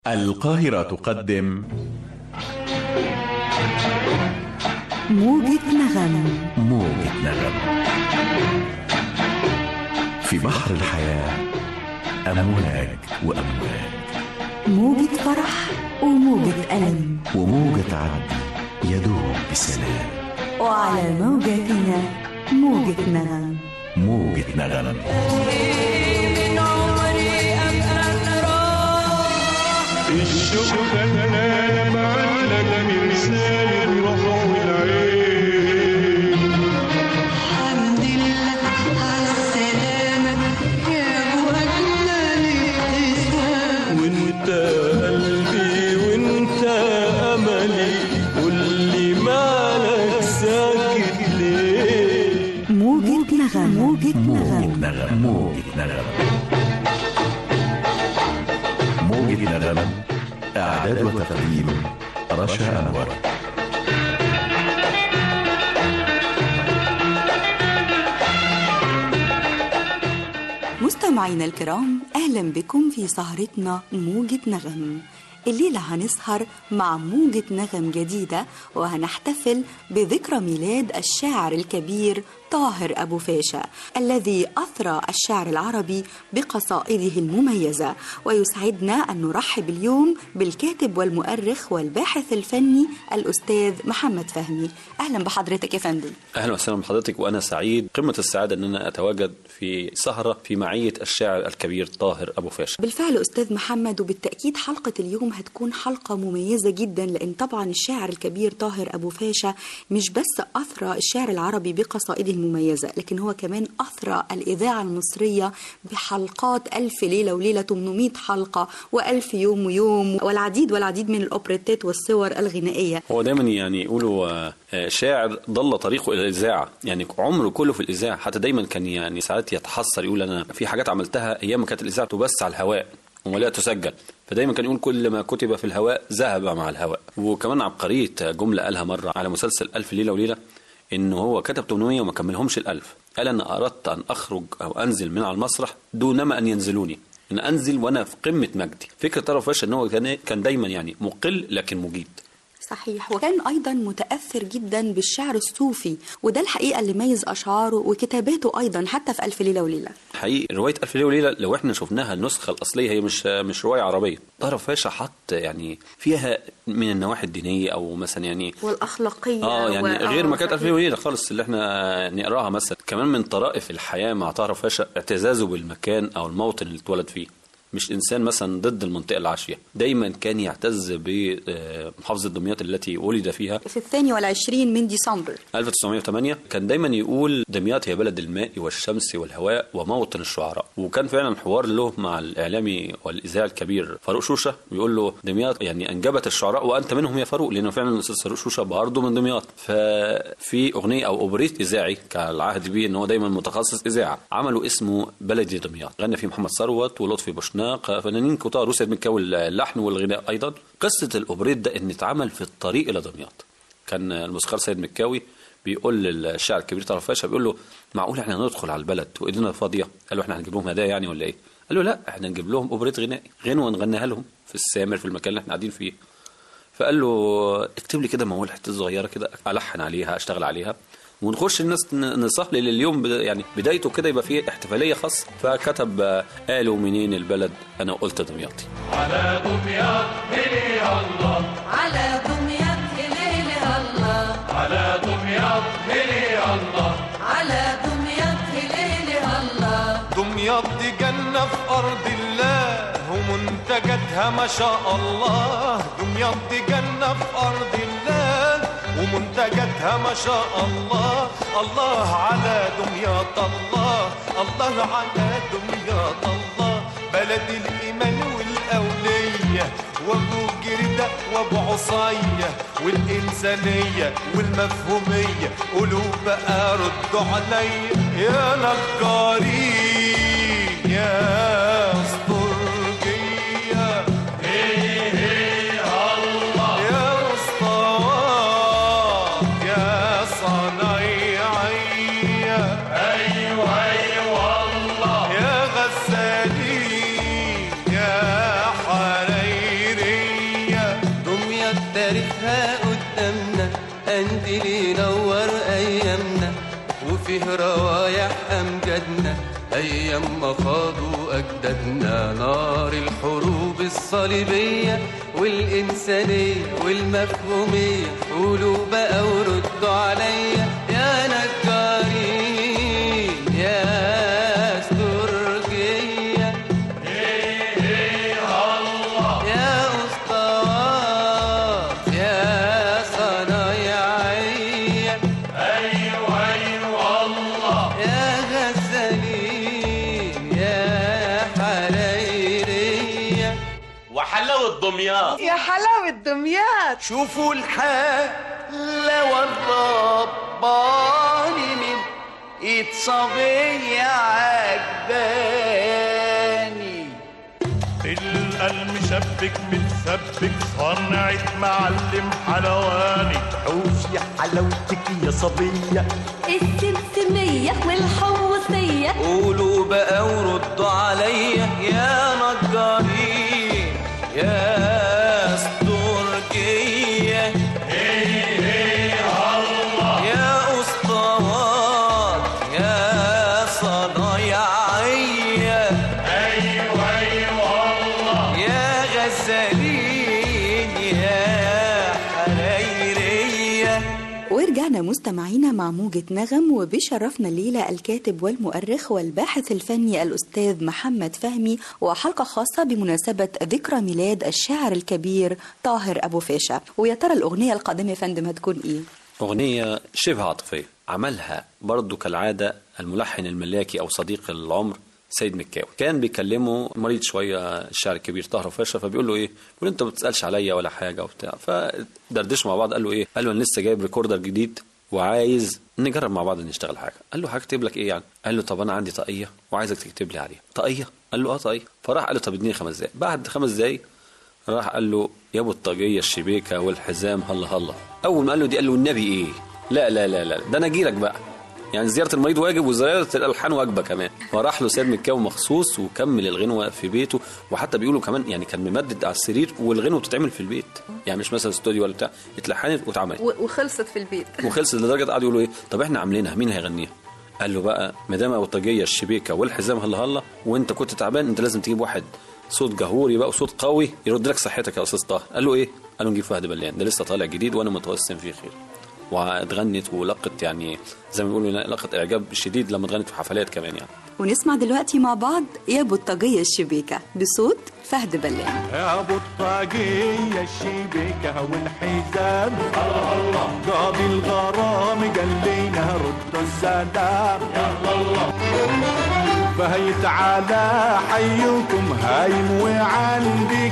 القاهرة تقدم موجة نغم موجة نغم في بحر الحياة أمواج وأمواج موجة فرح وموجة ألم وموجة عدل يدوب بسلام وعلى موجاتنا موجة نغم موجة نغم الشوق خلانا معلق مرسال الروح والعين الحمد لله على السلامة يا وجنا الابتسام وانت قلبي وانت املي قولي مالك ساكت ليه موجة نغم موجة موجة نغم نغم موجة نغم موجة نغم إعداد وتقديم رشا أنور مستمعينا الكرام أهلا بكم في سهرتنا موجة نغم الليلة هنسهر مع موجة نغم جديدة وهنحتفل بذكرى ميلاد الشاعر الكبير طاهر أبو فاشا الذي أثرى الشعر العربي بقصائده المميزة ويسعدنا أن نرحب اليوم بالكاتب والمؤرخ والباحث الفني الأستاذ محمد فهمي أهلا بحضرتك يا فندم اهلا وسهلا بحضرتك وانا سعيد قمه السعاده ان انا اتواجد في سهره في معيه الشاعر الكبير طاهر ابو فاشا بالفعل أستاذ محمد وبالتأكيد حلقة اليوم هتكون حلقة مميزة جدا لأن طبعا الشاعر الكبير طاهر أبو فاشا مش بس أثرى الشعر العربي بقصائده المميزة لكن هو كمان أثرى الإذاعة المصرية بحلقات ألف ليلة وليلة 800 حلقة وألف يوم ويوم والعديد والعديد من الأوبريتات والصور الغنائية هو دايما يعني يقولوا آه، آه، شاعر ضل طريقه الى الاذاعه يعني عمره كله في الاذاعه حتى دايما كان يعني ساعات يتحسر يقول انا في حاجات عملتها ايام ما كانت الاذاعه تبث على الهواء ولا تسجل فدايما كان يقول كل ما كتب في الهواء ذهب مع الهواء وكمان عبقريه جمله قالها مره على مسلسل الف ليله وليله انه هو كتب 800 وما كملهمش الالف قال انا اردت ان اخرج او انزل من على المسرح دونما ان ينزلوني ان انزل وانا في قمه مجدي فكره طرف فاشا ان هو كان كان دايما يعني مقل لكن مجيد صحيح وكان أيضا متأثر جدا بالشعر الصوفي وده الحقيقة اللي ميز أشعاره وكتاباته أيضا حتى في ألف ليلة وليلة حقيقي روايه الف ليله وليله لو احنا شفناها النسخه الاصليه هي مش مش روايه عربيه طرف فاشا حط يعني فيها من النواحي الدينيه او مثلا يعني والأخلاقية اه يعني و- غير ما آه، كانت الف صحيح. ليله وليله خالص اللي احنا نقراها مثلا كمان من طرائف الحياه مع طرف فاشا اعتزازه بالمكان او الموطن اللي اتولد فيه مش انسان مثلا ضد المنطقه اللي عاش فيها دايما كان يعتز بمحافظه دمياط التي ولد فيها في الثاني والعشرين من ديسمبر 1908 كان دايما يقول دمياط هي بلد الماء والشمس والهواء وموطن الشعراء وكان فعلا حوار له مع الاعلامي والاذاعي الكبير فاروق شوشه بيقول له دمياط يعني انجبت الشعراء وانت منهم يا فاروق لانه فعلا الاستاذ فاروق شوشه برضه من دمياط ففي اغنيه او اوبريت اذاعي كالعهد بيه ان هو دايما متخصص اذاعه عملوا اسمه بلدي دمياط غنى فيه محمد ثروت ولطفي بوشناق فنانين كتار روسيا متكون اللحن والغناء ايضا قصه الاوبريت ده ان اتعمل في الطريق الى دمياط كان الموسيقار سيد مكاوي بيقول للشاعر الكبير طرف فاشا بيقول له معقول احنا ندخل على البلد وايدينا فاضيه قال له احنا هنجيب لهم هدايا يعني ولا ايه قال له لا احنا نجيب لهم اوبريت غنائي غنوه نغنيها لهم في السامر في المكان اللي احنا قاعدين فيه فقال له اكتب لي كده موال حته صغيره كده الحن عليها اشتغل عليها ونخش الناس ن- نصهلل اليوم بدا يعني بدايته كده يبقى فيه احتفاليه خاصه فكتب آه، قالوا منين البلد انا قلت دمياطي على دمياط إليه الله على دمياط إليه الله على دمياط إليه الله دمياط دي جنة في أرض الله ومنتجاتها ما شاء الله دمياط دي جنة في أرض الله ومنتجاتها ما شاء الله الله على دمياط الله الله على دمياط الله بلد الإيمان والأولية وأبو جردة وأبو عصية والإنسانية والمفهومية قولوا بقى ردوا عليا يا نجارين يا اسطرجية يا اسطوات يا صنايعية ايوه ايوه الله يا غسالين يا حراير تاريخها قدامنا قنديل ينور ايامنا وفيه روايح امجادنا ايام ما خاضوا اجدادنا نار الحروب الصليبيه والانسانيه والمفهوميه قولوا بقى وردوا عليا يا نجارين يا استرجيه يا اسطوات يا صنايعيه ايوه ايوه الله يا غزالين يا حريريه وحلاوه دمياط يا حلاوة دمياط شوفوا الحالة والرباني من ايد صبية عجباني تلقى المشبك متسبك صنعة معلم حلواني عوش يا حلاوتك يا صبية السمسمية والحمصية قولوا بقى وردوا عليا يا نجارين يا استرجية يا اسطوات يا صنايعية ايوه ايوه الله يا غزالين يا حريرية ورجعنا مستمعينا مع موجة نغم وبيشرفنا الليلة الكاتب والمؤرخ والباحث الفني الأستاذ محمد فهمي وحلقة خاصة بمناسبة ذكرى ميلاد الشاعر الكبير طاهر أبو فاشا ويا ترى الأغنية القادمة يا فندم هتكون إيه؟ أغنية شبه عاطفية عملها برضو كالعادة الملحن الملاكي أو صديق العمر سيد مكاوي كان بيكلمه مريض شوية الشاعر الكبير طاهر فاشا فبيقول له إيه بيقول أنت ما بتسألش عليا ولا حاجة وبتاع فدردشوا مع بعض قال له إيه قال له أنا لسه جايب ريكوردر جديد وعايز نجرب مع بعض نشتغل حاجة قال له هكتب لك إيه يعني قال له طب أنا عندي طاقية وعايزك تكتب لي عليها طاقية قال له اه طاقية فراح قال له طب اديني خمس دقايق بعد خمس دقايق راح قال له يا ابو الطاقيه الشبيكه والحزام هلا هلا اول ما قال له دي قال له النبي ايه لا لا لا لا ده انا اجي لك بقى يعني زياره المريض واجب وزياره الالحان واجبه كمان فراح له سيد مكاوي مخصوص وكمل الغنوه في بيته وحتى بيقولوا كمان يعني كان ممدد على السرير والغنوه بتتعمل في البيت يعني مش مثلا استوديو ولا بتاع اتلحنت واتعملت و- وخلصت في البيت وخلصت لدرجه قعدوا يقولوا ايه طب احنا عاملينها مين هيغنيها قال له بقى ما دام ابو الطاقيه الشبيكه والحزام هلا هلا وانت كنت تعبان انت لازم تجيب واحد صوت جهوري بقى وصوت قوي يرد لك صحتك يا استاذ طاهر قال له ايه قال له نجيب فهد بلان ده لسه طالع جديد وانا متوسم فيه خير واتغنت ولقت يعني زي ما بيقولوا لقت اعجاب شديد لما اتغنت في حفلات كمان يعني ونسمع دلوقتي مع بعض يا بطاقية الشبيكة بصوت فهد بلان يا ابو الطاقية الشبكة والحزام الله الله قاضي الغرام قال لنا ردوا السلام يا الله فهي تعالى حيكم هايم وعندي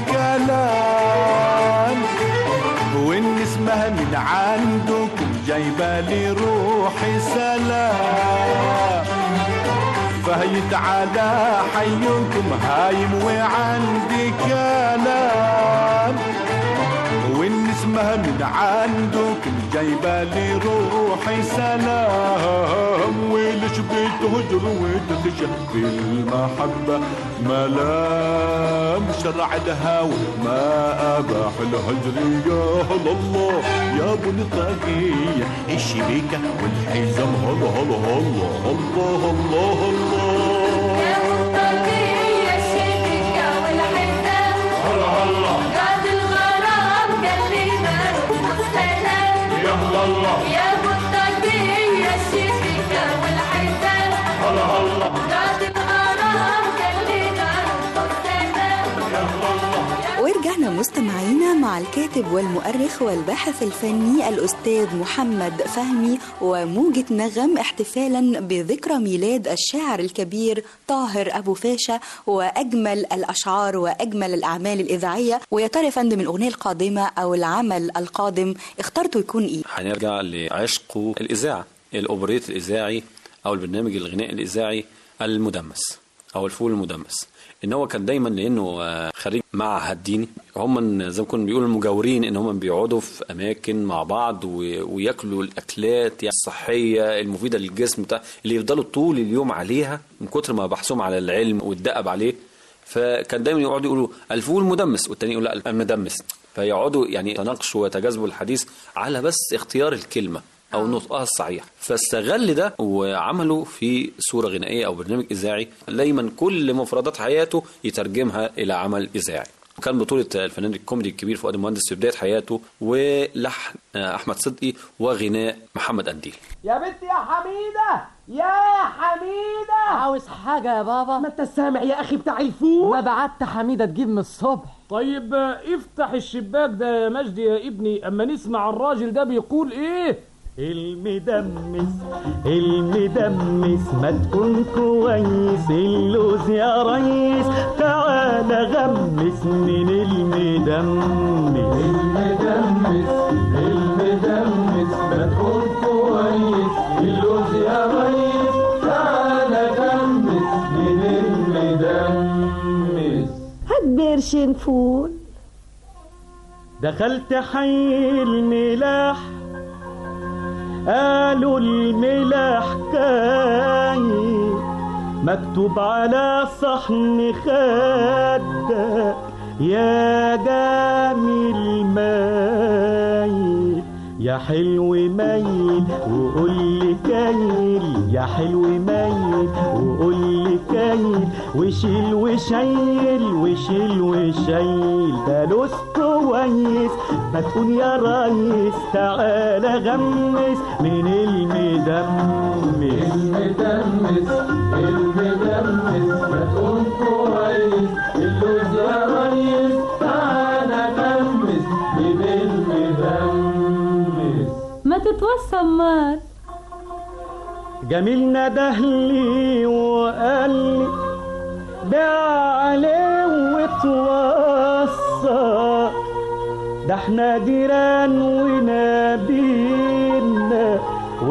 كلام والنسمة من عندكم جايبة لي روحي سلام فهي تعالى حيكم هايم وعندي كلام والنسمة من عندكم جايبة لي روحي سلام وليش بتهجر وتخشى في المحبة ملام شرع الهوى ما أباح الهجر يا هلا الله يا ابو الطاقية الشبيكة والحزام هلا هلا هلا الله الله الله يا الطاقية الشبكة والحزام الله الله قاد الغرام قال لنا رد السلام يا الله يا ابو الطاقية الشبكة والحزام الله الله قاد الغرام قال لنا رد السلام ورجعنا مستمعينا مع الكاتب والمؤرخ والباحث الفني الأستاذ محمد فهمي وموجة نغم احتفالا بذكرى ميلاد الشاعر الكبير طاهر أبو فاشا وأجمل الأشعار وأجمل الأعمال الإذاعية ويا ترى يا فندم الأغنية القادمة أو العمل القادم اخترته يكون إيه؟ هنرجع لعشقه الإذاعة الأوبريت الإذاعي أو البرنامج الغنائي الإذاعي المدمس أو الفول المدمس إن هو كان دايما لأنه آه، خريج معهد ديني هم زي ما كنا بيقولوا المجاورين إن هم بيقعدوا في أماكن مع بعض و- وياكلوا الأكلات يعني الصحية المفيدة للجسم بتاع اللي يفضلوا طول اليوم عليها من كتر ما بحثهم على العلم والدأب عليه فكان دايما يقعدوا يقولوا الفول مدمس والتاني يقول لا المدمس فيقعدوا يعني يتناقشوا ويتجاذبوا الحديث على بس اختيار الكلمه او نطقها الصحيح فاستغل ده وعمله في صوره غنائيه او برنامج اذاعي دايما كل مفردات حياته يترجمها الى عمل اذاعي وكان بطولة الفنان الكوميدي الكبير فؤاد المهندس في بداية حياته ولحن أحمد صدقي وغناء محمد أنديل يا بنت يا حميدة يا حميدة عاوز حاجة يا بابا ما انت سامع يا اخي بتاع الفول ما بعت حميدة تجيب من الصبح طيب آه، افتح الشباك ده يا مجدي يا ابني اما نسمع الراجل ده بيقول ايه المدمس المدمس ما تكون كويس اللوز يا ريس تعالى غمس من المدمس المدمس المدمس ما تكون كويس اللوز يا ريس تعالى غمس من المدمس هات بقرشين فول دخلت حي الملاح قالوا الملاح كاي مكتوب على صحن خدك يا جميل مايل يا حلو مايل وقول لي كايل يا حلو مايل وقول لي كايل وشيل وشيل وشيل وشيل ده لوس كويس ما تكون يا ريس تعالى غمس من المدمس المدمس المدمس ما تكون كويس اللوز يا ريس تعالى غمس من المدمس ما تتوسم مال جميل ندهلي وقال لي ده عليه وتوصى ده احنا جيران ونادينا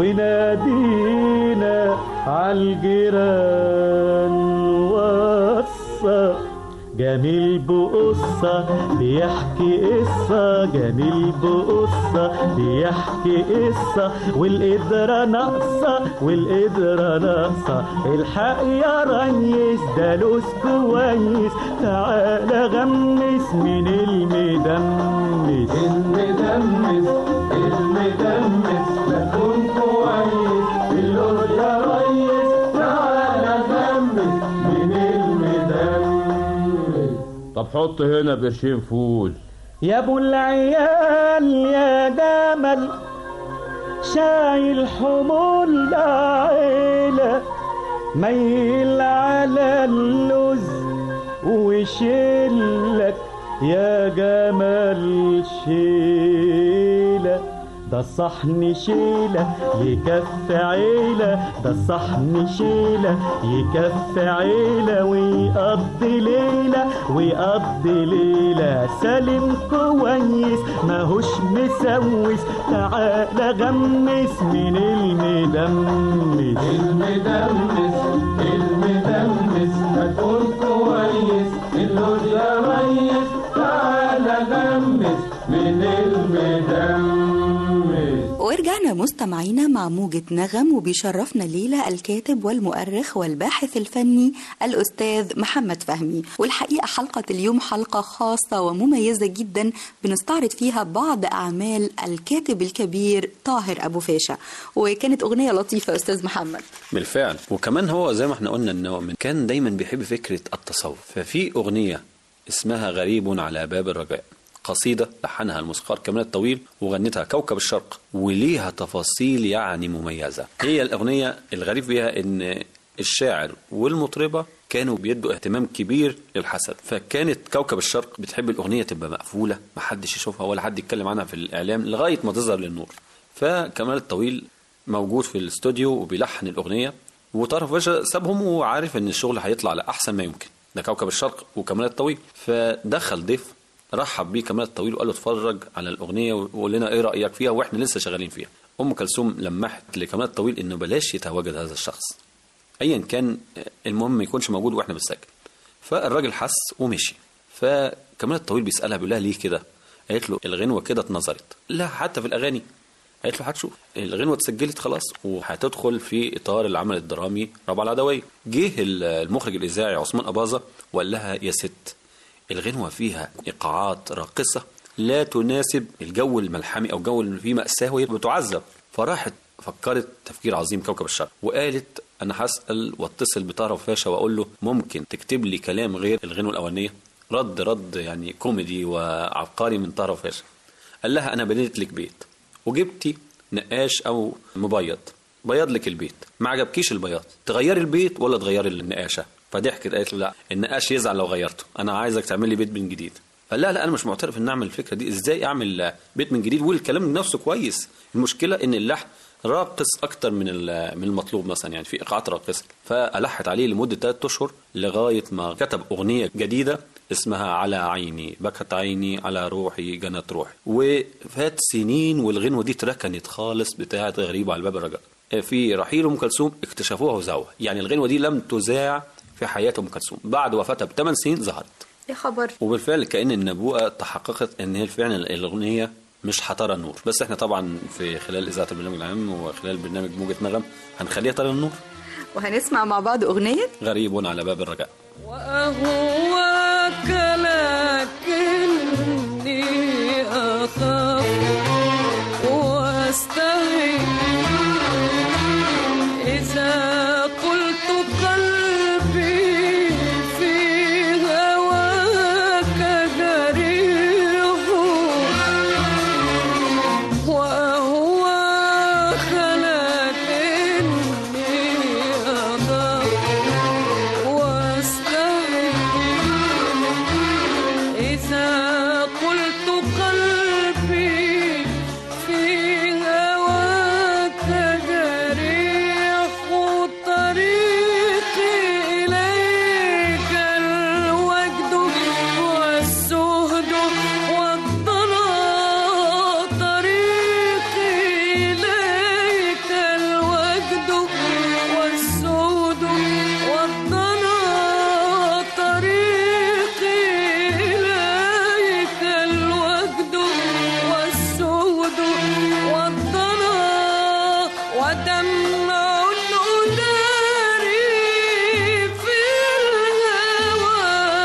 ونادينا عالجيران وصى جميل بقصة بيحكي قصة جميل بقصة بيحكي قصة والقدرة ناقصة والقدرة ناقصة الحق يا ريس ده لوز كويس تعالى غمس من المدمس المدمس المدمس تكون كويس اللون يا ريس تعالى غمس من المدمس طب حط هنا قرشين فول يا ابو العيال يا جمل شايل حمول عيلة ميل على اللوز وشيلك يا جمل شيلة ده الصحن شيلة يكفي عيلة ده الصحن شيلة يكفي عيلة ويقضي ليلة ويقضي ليلة سالم كويس ماهوش مسوس تعالى غمس من المدمس المدمس المدمس هتقول كويس اللون يا ريس تعالى غمس من المدمس ورجعنا مستمعينا مع موجة نغم وبيشرفنا الليلة الكاتب والمؤرخ والباحث الفني الأستاذ محمد فهمي والحقيقة حلقة اليوم حلقة خاصة ومميزة جدا بنستعرض فيها بعض أعمال الكاتب الكبير طاهر أبو فاشا وكانت أغنية لطيفة أستاذ محمد بالفعل وكمان هو زي ما احنا قلنا انه من- كان دايما بيحب فكره التصوف ففي اغنيه اسمها غريب على باب الرجاء قصيده لحنها الموسيقار كمال الطويل وغنتها كوكب الشرق وليها تفاصيل يعني مميزه هي الاغنيه الغريب فيها ان الشاعر والمطربه كانوا بيدوا اهتمام كبير للحسن فكانت كوكب الشرق بتحب الاغنيه تبقى مقفوله محدش يشوفها ولا حد يتكلم عنها في الاعلام لغايه ما تظهر للنور فكمال الطويل موجود في الاستوديو وبيلحن الاغنيه وطرف باشا سابهم وعارف ان الشغل هيطلع على احسن ما يمكن ده كوكب الشرق وكمال الطويل فدخل ضيف رحب بيه كمال الطويل وقال له اتفرج على الاغنيه وقول لنا ايه رايك فيها واحنا لسه شغالين فيها ام كلثوم لمحت لكمال الطويل انه بلاش يتواجد هذا الشخص ايا كان المهم ما يكونش موجود واحنا بنسجل فالراجل حس ومشي فكمال الطويل بيسالها بيقول لها ليه كده قالت له الغنوه كده اتنظرت لا حتى في الاغاني قالت له هتشوف الغنوه اتسجلت خلاص وهتدخل في اطار العمل الدرامي ربع العدويه جه المخرج الاذاعي عثمان اباظه وقال لها يا ست الغنوه فيها ايقاعات راقصه لا تناسب الجو الملحمي او الجو اللي فيه ماساه وهي بتعذب فراحت فكرت تفكير عظيم كوكب الشرق وقالت انا هسال واتصل بطه وفاشا واقول له ممكن تكتب لي كلام غير الغنوه الاولانيه رد رد يعني كوميدي وعبقري من طه وفاشا قال لها انا بنيت لك بيت وجبتي نقاش او مبيض بيض لك البيت ما عجبكيش البياض تغيري البيت ولا تغيري النقاشه فضحكت قالت له لا النقاش يزعل لو غيرته انا عايزك تعمل لي بيت من جديد قال لا لا انا مش معترف ان اعمل الفكره دي ازاي اعمل بيت من جديد والكلام نفسه كويس المشكله ان اللحن راقص اكتر من ال- من المطلوب مثلا يعني في ايقاعات راقصه فالحت عليه لمده ثلاث اشهر لغايه ما كتب اغنيه جديده اسمها على عيني بكت عيني على روحي جنت روحي وفات سنين والغنوه دي اتركنت خالص بتاعت غريبه على باب الرجاء في رحيل ام كلثوم اكتشفوها وزعوها يعني الغنوه دي لم تذاع في حياه ام كلثوم بعد وفاتها بثمان سنين ظهرت يا خبر وبالفعل كأن النبوءة تحققت ان هي فعلا الأغنية مش هترى النور بس احنا طبعا في خلال إذاعة البرنامج العام وخلال برنامج موجة نغم هنخليها ترى النور وهنسمع مع بعض أغنية غريب على باب الرجاء وأهواك لكني أخاف وأستحي إذا قلت قلبي في هواك جريح وأهواك لكني أخاف واستحي إذا قلت قلبي في هواك جريح طريقي إليك الوجد والزهد والضنا طريقي إليك الوجد والزهد والضنا طريقي إليك الوجد والزهد والضنا ودمع الأداري في الهوى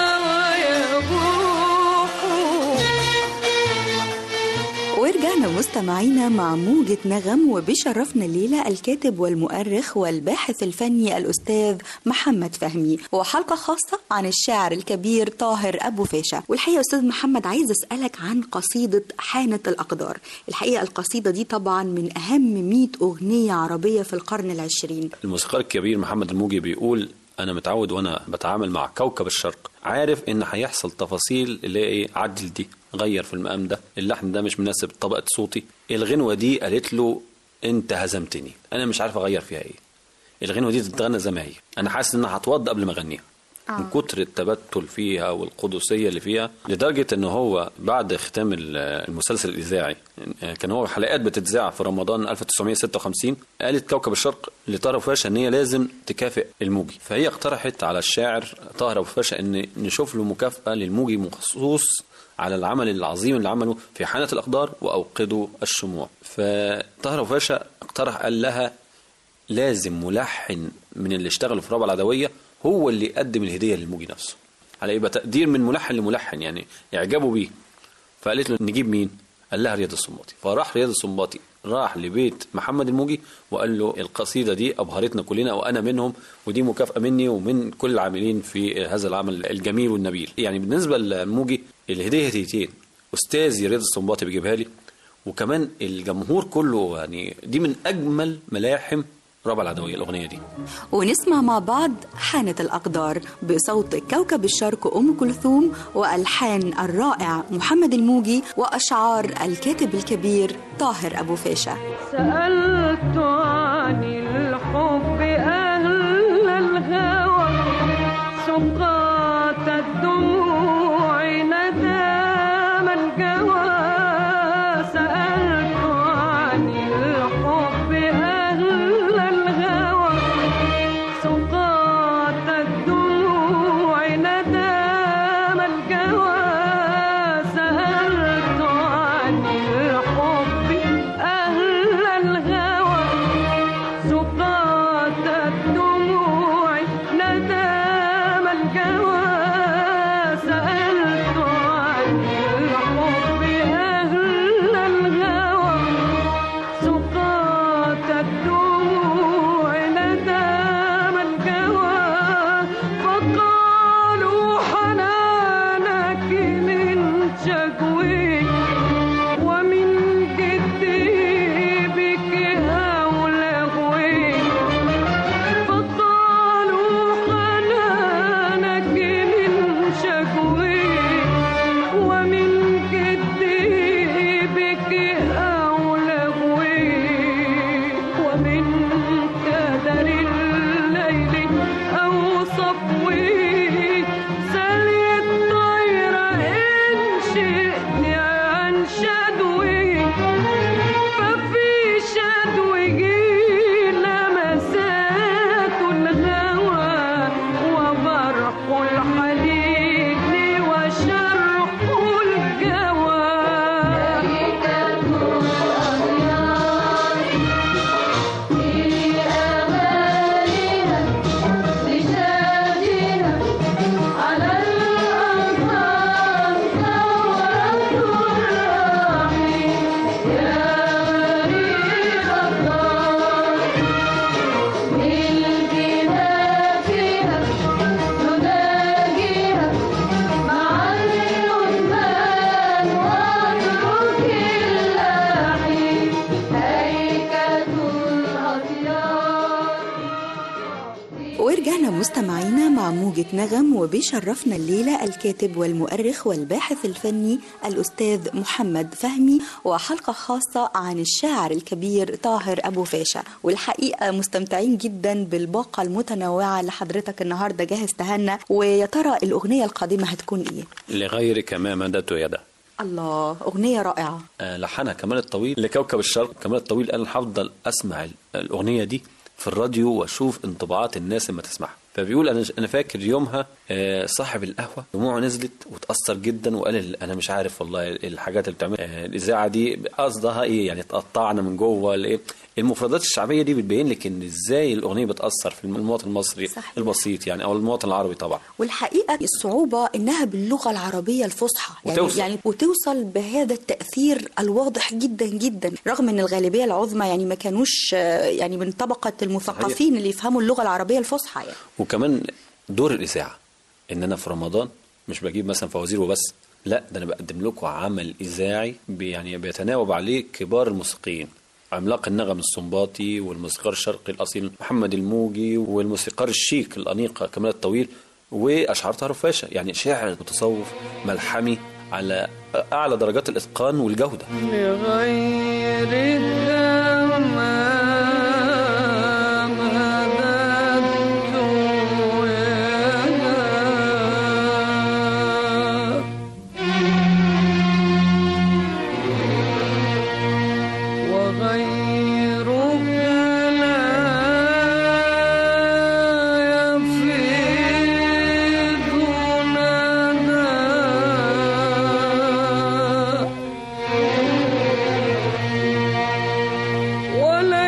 ويبوح ورجعنا مستمعينا مع موجة نغم وبيشرفنا الليلة الكاتب والمؤرخ والباحث الفني الأستاذ محمد فهمي وحلقة خاصة عن الشاعر الكبير طاهر أبو فاشا والحقيقة أستاذ محمد عايز أسألك عن قصيدة حانت الأقدار الحقيقة القصيدة دي طبعا من أهم 100 أغنية عربية في القرن العشرين الموسيقار الكبير محمد الموجي بيقول انا متعود وانا بتعامل مع كوكب الشرق عارف ان هيحصل تفاصيل اللي هي ايه عدل دي غير في المقام ده اللحن ده مش مناسب طبقه صوتي الغنوه دي قالت له انت هزمتني انا مش عارف اغير فيها ايه الغنوه دي تتغنى زي ما هي انا حاسس انها هتوضى قبل ما اغنيها من كتر التبتل فيها والقدسيه اللي فيها لدرجه ان هو بعد ختام ال- المسلسل الاذاعي كان هو حلقات بتتذاع في رمضان 1956 قالت كوكب الشرق لطاهر أبو فاشا ان هي لازم تكافئ الموجي فهي اقترحت على الشاعر طاهر ابو فاشا ان نشوف له مكافاه للموجي مخصوص على العمل العظيم اللي عمله في حانة الأقدار وأوقدوا الشموع فطاهر أبو فاشا اقترح قال لها لازم ملحن من اللي اشتغلوا في الرابعه العدويه هو اللي يقدم الهديه للموجي نفسه على يبقى تقدير من ملحن لملحن يعني اعجابه بيه فقالت له نجيب مين قال لها رياض السنباطي فراح رياض السنباطي راح لبيت محمد الموجي وقال له القصيده دي ابهرتنا كلنا وانا منهم ودي مكافاه مني ومن كل العاملين في هذا العمل الجميل والنبيل يعني بالنسبه للموجي الهديه هديتين استاذي رياض السنباطي بيجيبها لي وكمان الجمهور كله يعني دي من اجمل ملاحم رابعه العدويه الاغنيه دي ونسمع مع بعض حانة الأقدار بصوت كوكب الشرق أم كلثوم وألحان الرائع محمد الموجي وأشعار الكاتب الكبير طاهر أبو فاشا سألت عن الحب أهل الهوى سقاط الدموع ندام الجوى سألت عن الحب أهل الهوى سقاط الدموع ندام الجوى سألت عن الحب أهل الهوى سقاط الدموع ندام الجوى سألت عن الحب شكوي ومن جدي بك أولغوي فقالوا حنانك من شكوي ومن جدي بك أولغوي ومن كدر الليل أو صفوي سلي الطير إن شئت عن شدوي ففي شدوه لمسات الهوى وبرق الحديد وشرق الجوى ورجعنا مستمعينا مع موجة نغم وبيشرفنا الليلة الكاتب والمؤرخ والباحث الفني الأستاذ محمد فهمي وحلقة خاصة عن الشاعر الكبير طاهر أبو فاشا والحقيقة مستمتعين جدا بالباقة المتنوعة اللي حضرتك النهاردة جاهز تهنا ويا ترى الأغنية القادمة هتكون إيه؟ لغيرك ما مددت يده الله أغنية رائعة آه، لحنها كمال الطويل لكوكب الشرق كمال الطويل قال أنا هفضل اسمع ال- الاغنيه دي في الراديو واشوف انطباعات الناس لما تسمعها فبيقول انا انا فاكر يومها آه، صاحب القهوه دموعه نزلت وتاثر جدا وقال ال- انا مش عارف والله الحاجات اللي بتعمل آه، الاذاعه دي قصدها ايه يعني تقطعنا من جوه الايه المفردات الشعبيه دي بتبين لك ان ازاي الاغنيه بتاثر في المواطن المصري صحيح. البسيط يعني او المواطن العربي طبعا والحقيقة الصعوبة إنها باللغة العربية الفصحى يعني وتوصل. يعني وتوصل بهذا التأثير الواضح جدا جدا رغم إن الغالبية العظمى يعني ما كانوش آه، يعني من طبقة المثقفين اللي يفهموا اللغة العربية الفصحى يعني وكمان دور الاذاعه ان انا في رمضان مش بجيب مثلا فوازير وبس لا ده انا بقدم لكم عمل اذاعي بي- يعني بيتناوب عليه كبار الموسيقيين عملاق النغم السنباطي والموسيقار الشرقي الاصيل محمد الموجي والموسيقار الشيك الانيقه كمال الطويل واشعار طاهر فاشا يعني شاعر متصوف ملحمي على اعلى درجات الاتقان والجوده لغير الدمام مددت يدا وغيرك لا يفيد ندى ولا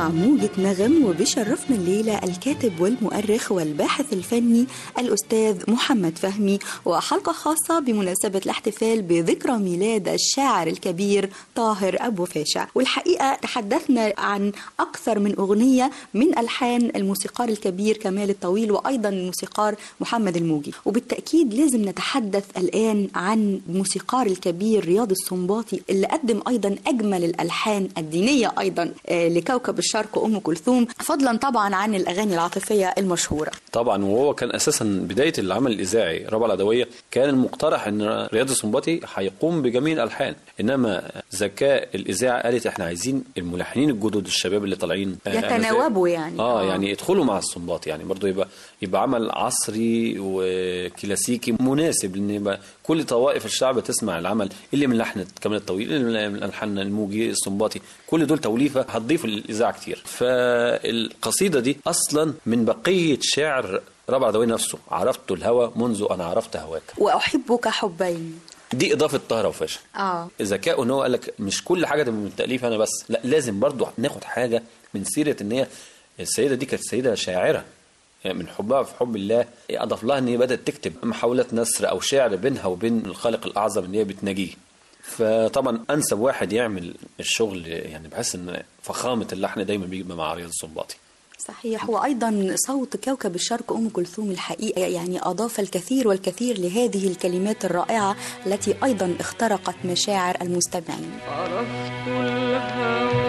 مع موجة نغم وبيشرفنا الليلة الكاتب والمؤرخ والباحث الفني الأستاذ محمد فهمي وحلقة خاصة بمناسبة الاحتفال بذكرى ميلاد الشاعر الكبير طاهر أبو فاشا والحقيقة تحدثنا عن أكثر من أغنية من ألحان الموسيقار الكبير كمال الطويل وأيضا الموسيقار محمد الموجي وبالتأكيد لازم نتحدث الآن عن الموسيقار الكبير رياض السنباطي اللي قدم أيضا أجمل الألحان الدينية أيضا آه، لكوكب الشرق أم كلثوم فضلا طبعا عن الأغاني العاطفية المشهورة طبعا وهو كان اساسا بدايه العمل الاذاعي ربع العدويه كان المقترح ان رياض السنباطي هيقوم بجميع الالحان انما ذكاء الاذاعه قالت احنا عايزين الملحنين الجدد الشباب اللي طالعين آه، يتناوبوا يعني اه يعني يدخلوا مع السنباطي يعني برضو يبقى يبقى عمل عصري وكلاسيكي مناسب لان يبقى كل طوائف الشعب تسمع العمل اللي من لحن كمال الطويل اللي من الحان الموجي السنباطي كل دول توليفه هتضيف للاذاعه كتير فالقصيده دي اصلا من بقيه شعر ربع عدوي نفسه عرفت الهوى منذ انا عرفت هواك وأحبك حبين دي اضافه طاهره وفاشا اه ذكائه ان هو قال لك مش كل حاجه تبقى من التاليف انا بس لا لازم برضو ناخد حاجه من سيره ان هي السيده دي كانت سيده شاعره يعني من حبها في حب الله اضاف لها ان هي بدات تكتب محاولات نثر او شعر بينها وبين الخالق الاعظم ان هي بتناجيه فطبعا انسب واحد يعمل الشغل يعني بحس ان فخامه اللحن دايما بيبقى مع رياض السنباطي صحيح وأيضا صوت كوكب الشرق أم كلثوم الحقيقة يعني أضاف الكثير والكثير لهذه الكلمات الرائعة التي أيضا اخترقت مشاعر المستمعين عرفت الهوى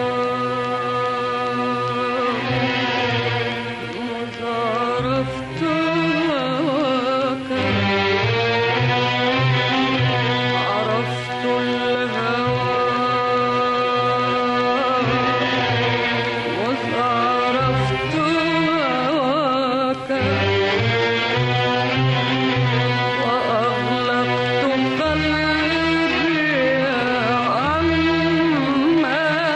مذ عرفت هواك عرفت الهوى مذ عرفت هواك وأغلقت قلبي عما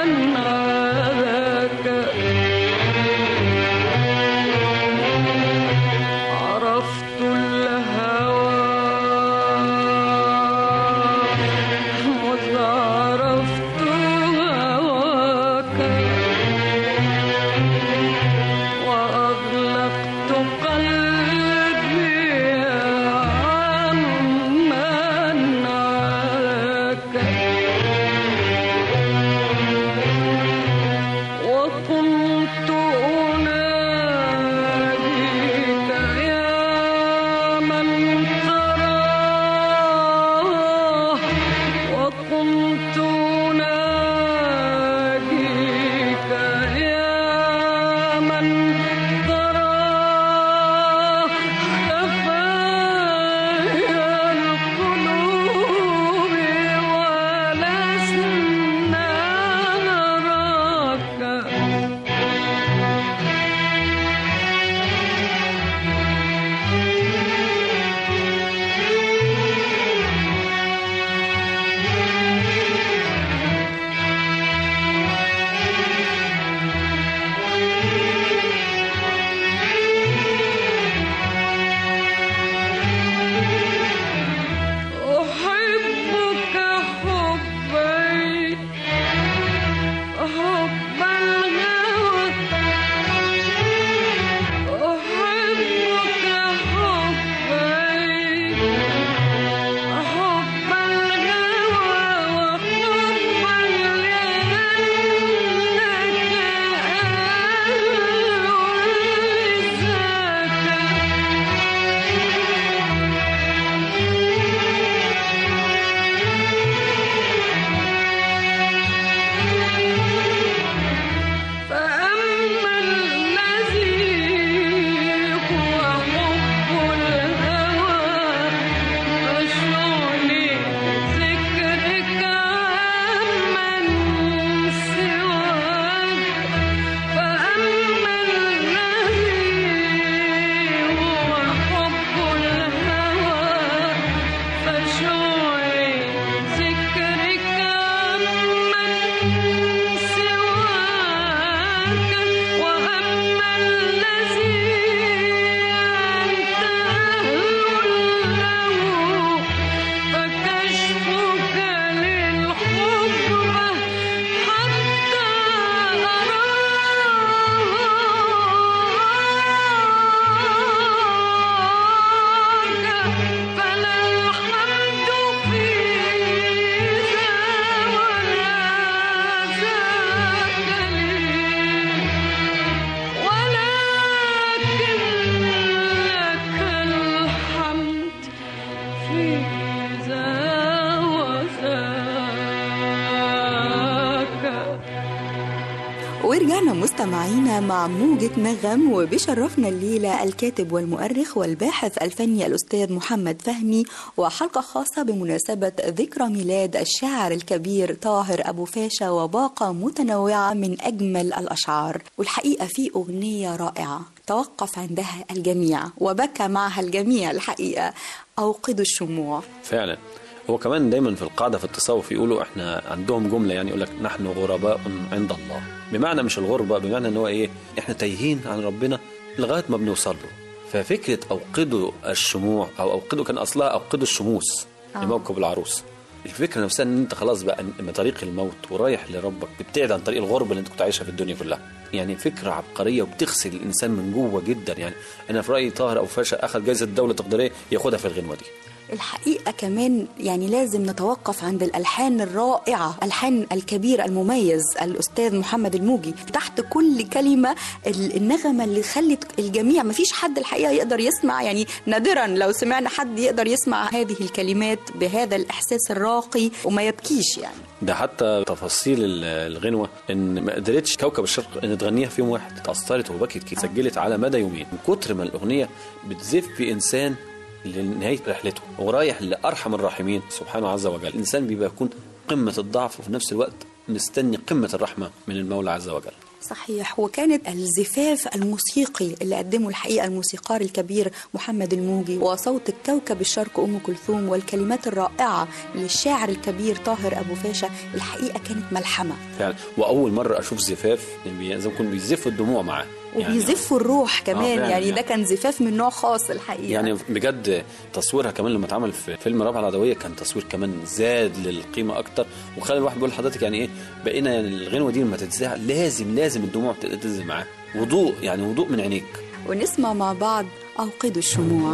مستمعينا مع موجة نغم وبشرفنا الليلة الكاتب والمؤرخ والباحث الفني الأستاذ محمد فهمي وحلقة خاصة بمناسبة ذكرى ميلاد الشاعر الكبير طاهر أبو فاشا وباقة متنوعة من أجمل الأشعار والحقيقة في أغنية رائعة توقف عندها الجميع وبكى معها الجميع الحقيقة أوقدوا الشموع فعلا هو كمان دايما في القاعده في التصوف يقولوا احنا عندهم جمله يعني يقول لك نحن غرباء عند الله بمعنى مش الغربه بمعنى ان هو ايه احنا تايهين عن ربنا لغايه ما بنوصل له ففكره اوقدوا الشموع او اوقدوا كان اصلها اوقدوا الشموس آه. لموكب العروس الفكره نفسها ان انت خلاص بقى من طريق الموت ورايح لربك بتبتعد عن طريق الغربه اللي انت كنت عايشها في الدنيا كلها يعني فكره عبقريه وبتغسل الانسان من جوه جدا يعني انا في رايي طاهر ابو فاشا اخذ جائزه الدوله التقديريه ياخدها في الغنوه دي الحقيقة كمان يعني لازم نتوقف عند الألحان الرائعة ألحان الكبير المميز الأستاذ محمد الموجي تحت كل كلمة ال- النغمة اللي خلت الجميع مفيش حد الحقيقة يقدر يسمع يعني نادرا لو سمعنا حد يقدر يسمع هذه الكلمات بهذا الإحساس الراقي وما يبكيش يعني ده حتى تفاصيل ال- الغنوه ان ما قدرتش كوكب الشرق ان تغنيها في يوم واحد اتاثرت وبكت كي سجلت على مدى يومين من كتر ما الاغنيه بتزف في انسان لنهايه رحلته ورايح لارحم الراحمين سبحانه عز وجل الانسان بيبقى يكون قمه الضعف وفي نفس الوقت مستني قمه الرحمه من المولى عز وجل صحيح وكانت الزفاف الموسيقي اللي قدمه الحقيقة الموسيقار الكبير محمد الموجي وصوت الكوكب الشرق أم كلثوم والكلمات الرائعة للشاعر الكبير طاهر أبو فاشا الحقيقة كانت ملحمة فعلا واول مره اشوف زفاف بي- زي ما يكون بيزفوا الدموع معاه وبيزفوا الروح كمان فعلا يعني ده يعني. كان زفاف من نوع خاص الحقيقة يعني بجد تصويرها كمان لما اتعمل في فيلم رابعه العدويه كان تصوير كمان زاد للقيمه اكتر وخلى الواحد بيقول لحضرتك يعني ايه بقينا يعني الغنوه دي لما تتذاع لازم لازم الدموع تنزل معاه وضوء يعني وضوء من عينيك ونسمع مع بعض أوقدوا الشموع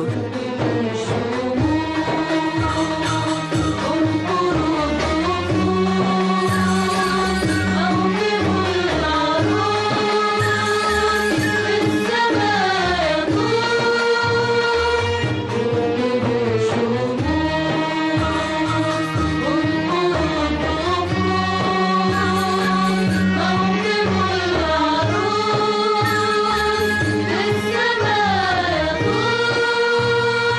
السماء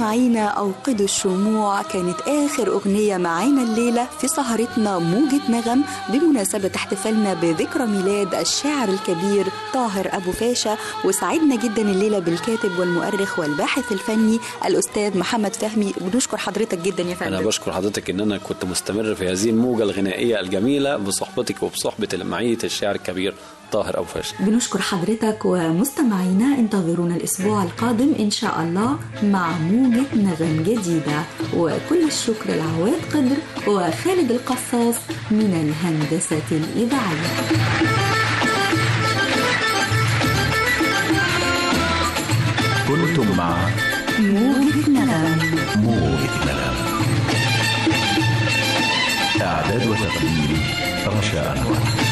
مستمعينا أوقدوا الشموع كانت آخر أغنية معانا الليلة في سهرتنا موجة نغم بمناسبة احتفالنا بذكرى ميلاد الشاعر الكبير طاهر أبو فاشا وسعدنا جدا الليلة بالكاتب والمؤرخ والباحث الفني الأستاذ محمد فهمي بنشكر حضرتك جدا يا انا فندم بشكر حضرتك ان انا كنت مستمر في هذه الموجه الغنائيه الجميله بصحبتك وبصحبه معيه الشاعر الكبير طاهر ابو فاشل بنشكر حضرتك ومستمعينا انتظرونا الأسبوع القادم إن شاء الله مع موجة نغم جديدة وكل الشكر لعواد قدر وخالد القصاص من الهندسة الإذاعية كنتم مع موجة نغم موجة نغم إعداد وتقديم رشا أنور